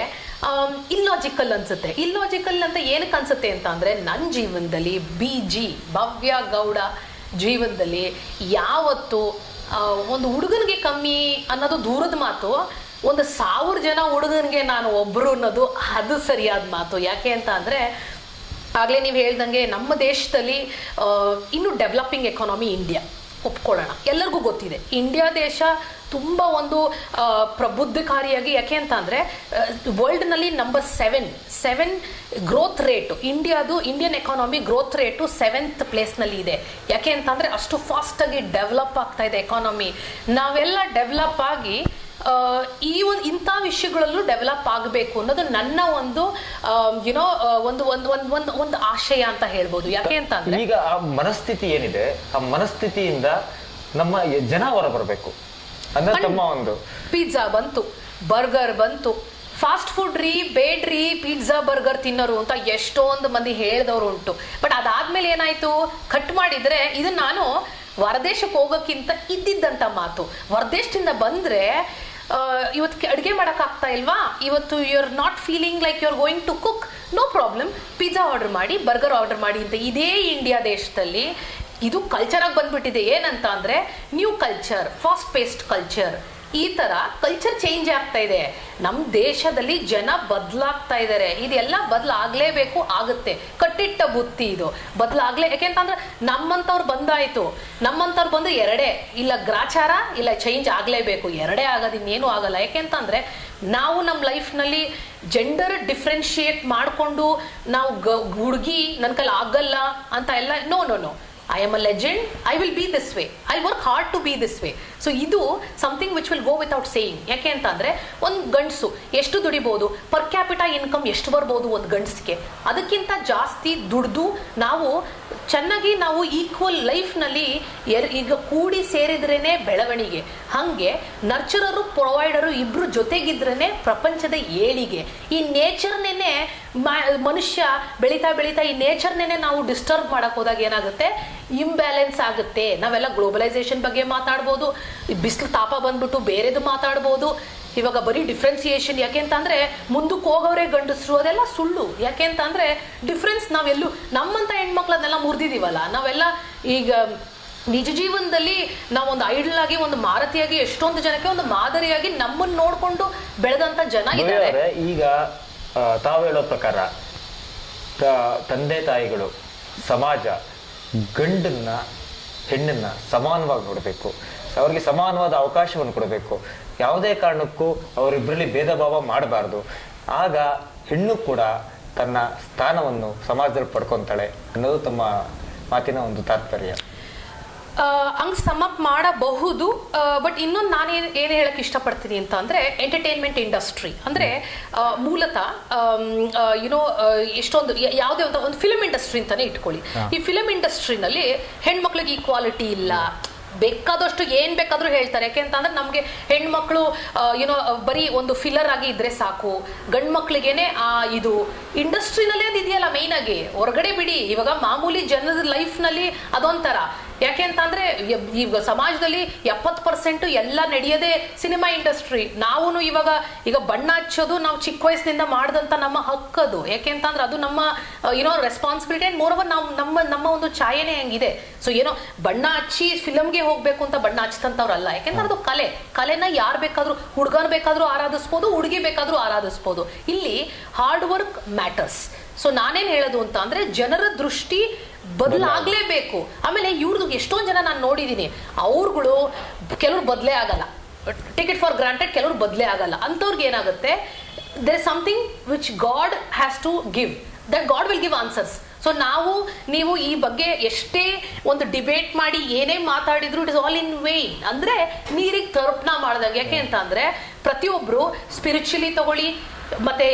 ಇಲ್ಲಾಜಿಕಲ್ ಅನ್ಸುತ್ತೆ ಇಲ್ಲಾಜಿಕಲ್ ಅಂತ ಏನಕ್ಕೆ ಅನ್ಸುತ್ತೆ ಅಂತ ಅಂದ್ರೆ ನನ್ನ ಜೀವನದಲ್ಲಿ ಬಿ ಜಿ ಭವ್ಯ ಗೌಡ ಜೀವನದಲ್ಲಿ ಯಾವತ್ತು ಆ, ಒಂದು ಹುಡುಗನಿಗೆ ಕಮ್ಮಿ ಅನ್ನೋದು ದೂರದ ಮಾತು ಒಂದು ಸಾವಿರ ಜನ ಹುಡುಗನಿಗೆ ನಾನು ಒಬ್ರು ಅನ್ನೋದು ಅದು ಸರಿಯಾದ ಮಾತು ಯಾಕೆ ಅಂತ ಅಂದ್ರೆ ಆಗ್ಲೇ ನೀವು ಹೇಳ್ದಂಗೆ ನಮ್ಮ ದೇಶದಲ್ಲಿ ಆ, ಇನ್ನು ಡೆವಲಪಿಂಗ್ ಎಕಾನಮಿ ಇಂಡಿಯಾ ಒಪ್ಕೊಳ್ಳೋಣ ಎಲ್ಲರಿಗೂ ಗೊತ್ತಿದೆ ಇಂಡಿಯಾ ದೇಶ ತುಂಬ ಒಂದು ಆ, ಪ್ರಬುದ್ಧಕಾರಿಯಾಗಿ ಯಾಕೆ ಅಂತ ಅಂದರೆ ವರ್ಲ್ಡ್ನಲ್ಲಿ number seven seven growth rate ಇಂಡಿಯಾದು Indian economy growth rate seventh ಪ್ಲೇಸ್ನಲ್ಲಿ ಇದೆ ಯಾಕೆ ಅಂತಂದರೆ ಅಷ್ಟು ಫಾಸ್ಟಾಗಿ ಡೆವಲಪ್ ಆಗ್ತಾ ಇದೆ ಎಕಾನಮಿ ನಾವೆಲ್ಲ ಡೆವಲಪ್ ಆಗಿ ಆ, ಈ ಒಂದು ಇಂಥ ವಿಷಯಗಳಲ್ಲೂ ಡೆವಲಪ್ ಆಗಬೇಕು ಅನ್ನೋದು ನನ್ನ ಒಂದು ಯುನೋ ಒಂದು ಒಂದು ಒಂದು ಒಂದು ಒಂದು ಆಶಯ ಅಂತ ಹೇಳ್ಬೋದು ಯಾಕೆ ಅಂತ ಅಂದ್ರೆ ಈಗ ಆ ಮನಸ್ಥಿತಿ ಏನಿದೆ ಆ ಮನಸ್ಥಿತಿಯಿಂದ ನಮ್ಮ ಯ- ಜನ ಹೊರ ಬರಬೇಕು ಅನ್ನೋ ತಮ್ಮ ಒಂದು ಪಿಜ್ಜಾ ಬಂತು ಬರ್ಗರ್ ಬಂತು ಫಾಸ್ಟ್ ಫುಡ್ ರೀ ಬೇಡ್ರಿ ಪಿಜ್ಜಾ ಬರ್ಗರ್ ತಿನ್ನೋರು ಅಂತ ಎಷ್ಟೊಂದು ಮಂದಿ ಹೇಳಿದವರು ಉಂಟು ಬಟ್ ಅದಾದ್ಮೇಲೆ ಏನಾಯ್ತು ಕಟ್ ಮಾಡಿದ್ರೆ ಇದು ನಾನು ಹೊರದೇಶಕ್ಕೆ ಹೋಗೋಕ್ಕಿಂತ ಇದ್ದಿದ್ದಂತ ಮಾತು ಹೊರದೇಶದಿಂದ ಬಂದ್ರೆ ಆ, ಇವತ್ತು ಅಡುಗೆ ಮಾಡೋಕ್ಕಾಗ್ತಾ ಇಲ್ವಾ ಇವತ್ತು you are not feeling like you are going to cook no problem pizza order ಮಾಡಿ ಬರ್ಗರ್ ಆರ್ಡರ್ ಮಾಡಿ ಅಂತ ಇದೇ ಇಂಡಿಯಾ ದೇಶದಲ್ಲಿ ಇದು ಕಲ್ಚರ್ ಆಗಿ ಬಂದ್ಬಿಟ್ಟಿದೆ ಏನಂತ ಅಂದ್ರೆ new culture fast paste culture ಈ ತರ ಕಲ್ಚರ್ ಚೇಂಜ್ ಆಗ್ತಾ ಇದೆ ನಮ್ಮ ದೇಶದಲ್ಲಿ ಜನ ಬದಲಾಗ್ತಾ ಇದ್ದಾರೆ ಇದೆಲ್ಲ ಬದಲಾಗ್ಲೇಬೇಕು ಆಗುತ್ತೆ ಕಟ್ಟಿಟ್ಟ ಬುತ್ತಿ ಇದು ಬದಲಾಗ್ಲೇ ಯಾಕೆಂತಂದ್ರೆ ನಮ್ಮಂತವ್ರು ಬಂದಾಯ್ತು ನಮ್ಮಂತವ್ರು ಬಂದು ಎರಡೇ ಇಲ್ಲ ಗ್ರಾಚಾರ ಇಲ್ಲ ಚೇಂಜ್ ಆಗ್ಲೇಬೇಕು ಎರಡೇ ಆಗೋದು ಇನ್ನೇನು ಆಗಲ್ಲ ಯಾಕೆಂತಂದ್ರೆ ನಾವು ನಮ್ಮ ಲೈಫ್ನಲ್ಲಿ ಜೆಂಡರ್ ಡಿಫ್ರೆನ್ಶಿಯೇಟ್ ಮಾಡಿಕೊಂಡು ನಾವು ಗ ಹುಡುಗಿ ನನ್ನ ಕೈಲಿ ಆಗಲ್ಲ ಅಂತ ಎಲ್ಲ no no no I am a legend I will be this way I work hard to be this way so ಇದು something which will go without saying ಯಾಕೆ ಅಂತ ಅಂದ್ರೆ ಒಂದು ಗಂಡಸು ಎಷ್ಟು ದುಡಿಬಹುದು ಪರ್ ಕ್ಯಾಪಿಟಾ ಇನ್ಕಮ್ ಎಷ್ಟು ಬರ್ಬೋದು ಒಂದು ಗಂಡಸಿಗೆ ಅದಕ್ಕಿಂತ ಜಾಸ್ತಿ ದುಡ್ದು ನಾವು ಚೆನ್ನಾಗಿ ನಾವು ಈಕ್ವಲ್ ಲೈಫ್ನಲ್ಲಿ ಎರ್ ಈಗ ಕೂಡಿ ಸೇರಿದ್ರೇನೆ ಬೆಳವಣಿಗೆ ಹಂಗೆ ನರ್ಚರರು ಪ್ರೊವೈಡರು ಇಬ್ರು ಜೊತೆಗಿದ್ರೇನೆ ಪ್ರಪಂಚದ ಏಳಿಗೆ ಈ ನೇಚರ್ನೇನೆ ಮನುಷ್ಯ ಬೆಳೀತಾ ಬೆಳೀತಾ ಈ ನೇಚರ್ನೇನೆ ನಾವು ಡಿಸ್ಟರ್ಬ್ ಮಾಡಕ್ ಹೋದಾಗ ಏನಾಗುತ್ತೆ ಇಂಬ್ಯಾಲೆನ್ಸ್ ಆಗುತ್ತೆ ನಾವೆಲ್ಲ ಗ್ಲೋಬಲೈಸೇಷನ್ ಬಗ್ಗೆ ಮಾತಾಡ್ಬೋದು ಬಿಸಿಲು ತಾಪ ಬಂದ್ಬಿಟ್ಟು ಬೇರೆದು ಮಾತಾಡ್ಬೋದು ಇವಾಗ ಬರೀ ಡಿಫ್ರೆನ್ಸಿಯೇಷನ್ ಯಾಕೆ ಅಂತಂದ್ರೆ ಮುಂದಕ್ಕೆ ಹೋಗೋರೆ ಗಂಡಸರು ಅದೆಲ್ಲ ಸುಳ್ಳು ಯಾಕೆ ಅಂತಂದ್ರೆ ಡಿಫ್ರೆನ್ಸ್ ನಾವೆಲ್ಲೂ ನಮ್ಮಂತ ಹೆಣ್ಮಕ್ಳನ್ನೆಲ್ಲ ಮುರಿದಿದೀವಲ್ಲ ನಾವೆಲ್ಲ ಈಗ ನಿಜ ಜೀವನದಲ್ಲಿ ನಾವೊಂದು ಐಡಲ್ ಆಗಿ ಒಂದು ಮಾರತಿಯಾಗಿ ಎಷ್ಟೊಂದು ಜನಕ್ಕೆ ಒಂದು ಮಾದರಿಯಾಗಿ ನಮ್ಮನ್ನ ನೋಡ್ಕೊಂಡು ಬೆಳೆದಂತ ಜನ ಇದ್ದಾರೆ ಭವ್ಯ ಅವರೇ, ಈಗ ಆ, ತಾವು ಹೇಳೋ ಪ್ರಕಾರ ತ- ತಂದೆ ತಾಯಿಗಳು ಸಮಾಜ ಗಂಡನ್ನ ಹೆಣ್ಣನ್ನ ಸಮಾನವಾಗಿ ನೋಡಬೇಕು ಅವ್ರಿಗೆ ಸಮಾನವಾದ ಅವಕಾಶವನ್ನು ಕೊಡಬೇಕು ಯಾವುದೇ ಕಾರಣಕ್ಕೂ ಅವರಿಬ್ಬರಲ್ಲಿ ಭೇದ ಭಾವ ಮಾಡಬಾರ್ದು ಆಗ ಹೆಣ್ಣು ಕೂಡ ತನ್ನ ಸ್ಥಾನವನ್ನು ಸಮಾಜದಲ್ಲಿ ಪಡ್ಕೊಂತಾಳೆ ಅನ್ನೋದು ತಮ್ಮ ಮಾತಿನ ಒಂದು ತಾತ್ಪರ್ಯ ಆ, ಹಂಗ್ ಸಮಪ್ ಮಾಡಬಹುದು ಬಟ್ ಇನ್ನೊಂದು ನಾನು ಏನ್ ಏನ್ ಹೇಳಕ್ ಇಷ್ಟಪಡ್ತೀನಿ ಅಂತ ಅಂದ್ರೆ ಎಂಟರ್ಟೈನ್ಮೆಂಟ್ ಇಂಡಸ್ಟ್ರಿ ಅಂದ್ರೆ ಆ, ಮೂಲತಃ ಯುನೋ ಎಷ್ಟೊಂದು ಯ- ಯಾವುದೇ ಒಂದು ಒಂದು ಫಿಲ್ಮ್ ಇಂಡಸ್ಟ್ರಿ ಅಂತಾನೆ ಇಟ್ಕೊಳ್ಳಿ ಈ ಫಿಲ್ಮ್ ಇಂಡಸ್ಟ್ರಿನಲ್ಲಿ ಹೆಣ್ಮಕ್ಳಿಗೆ ಈಕ್ವಾಲಿಟಿ ಇಲ್ಲ ಬೇಕಾದಷ್ಟು ಏನ್ ಬೇಕಾದ್ರೂ ಹೇಳ್ತಾರೆ ಯಾಕೆ ಅಂತಂದ್ರೆ ನಮ್ಗೆ ಹೆಣ್ಮಕ್ಳು ಯುನೋ ಬರೀ ಒಂದು ಫಿಲ್ಲರ್ ಆಗಿ ಇದ್ರೆ ಸಾಕು ಗಂಡ್ ಮಕ್ಳಿಗೇನೆ ಆ ಇದು ಇಂಡಸ್ಟ್ರಿನಲ್ಲಿ ಅದು ಇದೆಯಲ್ಲ ಮೈನ್ ಆಗಿ ಹೊರಗಡೆ ಬಿಡಿ ಇವಾಗ ಮಾಮೂಲಿ ಜನದ ಲೈಫ್ ನಲ್ಲಿ ಅದೊಂಥರ ಯಾಕೆ ಅಂತಂದ್ರೆ ಯ- ಈಗ ಸಮಾಜದಲ್ಲಿ ಎಪ್ಪತ್ತು ಪರ್ಸೆಂಟ್ ಎಲ್ಲ ನಡೆಯೋದೇ ಸಿನಿಮಾ ಇಂಡಸ್ಟ್ರಿ ನಾವು ಇವಾಗ ಈಗ ಬಣ್ಣ ಹಚ್ಚೋದು ನಾವು ಚಿಕ್ಕ ವಯಸ್ಸಿನಿಂದ ಮಾಡಿದಂತ ನಮ್ಮ ಹಕ್ಕದು ಯಾಕೆ ಅಂತಂದ್ರೆ ಅದು ನಮ್ಮ ಏನೋ ರೆಸ್ಪಾನ್ಸಿಬಿಲಿಟಿ ಅಂಡ್ ಮೋರ್ ಓವರ್ ನಾವು ನಮ್ಮ ನಮ್ಮ ಒಂದು ಛಾಯೆನೇ ಹಂಗಿದೆ ಸೊ ಏನೋ ಬಣ್ಣ ಹಚ್ಚಿ ಫಿಲಮ್ಗೆ ಹೋಗ್ಬೇಕು ಅಂತ ಬಣ್ಣ ಹಚ್ಚಂತವ್ರಲ್ಲ ಯಾಕೆಂದ್ರೆ ಅದು ಕಲೆ ಕಲೆನ ಯಾರು ಬೇಕಾದ್ರೂ ಹುಡುಗನ್ ಬೇಕಾದ್ರೂ ಆರಾಧಿಸ್ಬೋದು ಹುಡುಗಿ ಬೇಕಾದ್ರೂ ಆರಾಧಿಸ್ಬೋದು ಇಲ್ಲಿ ಹಾರ್ಡ್ ವರ್ಕ್ ಮ್ಯಾಟರ್ಸ್ ಸೊ ನಾನೇನ್ ಹೇಳೋದು ಅಂತ ಅಂದ್ರೆ ಜನರ ದೃಷ್ಟಿ ಬದಲಾಗ್ಲೇಬೇಕು ಆಮೇಲೆ ಇವ್ರದ್ದು ಎಷ್ಟೊಂದ್ ಜನ ನಾನು ನೋಡಿದೀನಿ ಅವ್ರುಗಳು ಕೆಲವ್ರು ಬದಲೇ ಆಗಲ್ಲ ಟಿಕೆಟ್ ಫಾರ್ ಗ್ರಾಂಟೆಡ್ ಕೆಲವ್ರು ಬದಲೇ ಆಗಲ್ಲ ಅಂಥವ್ರಿಗೆ ಏನಾಗುತ್ತೆ there is something which God has to give that God will give answers so ನಾವು ನೀವು ಈ ಬಗ್ಗೆ ಎಷ್ಟೇ ಒಂದು ಡಿಬೇಟ್ ಮಾಡಿ ಏನೇ ಮಾತಾಡಿದ್ರು it is all in vain ಅಂದ್ರೆ ನೀರಿಗೆ ತರ್ಪಣ ಮಾಡ್ದಂಗೆ ಯಾಕೆ ಅಂತ ಅಂದ್ರೆ ಪ್ರತಿಯೊಬ್ರು ಸ್ಪಿರಿಚುಲಿ ತಗೊಳ್ಳಿ ಮತ್ತೆ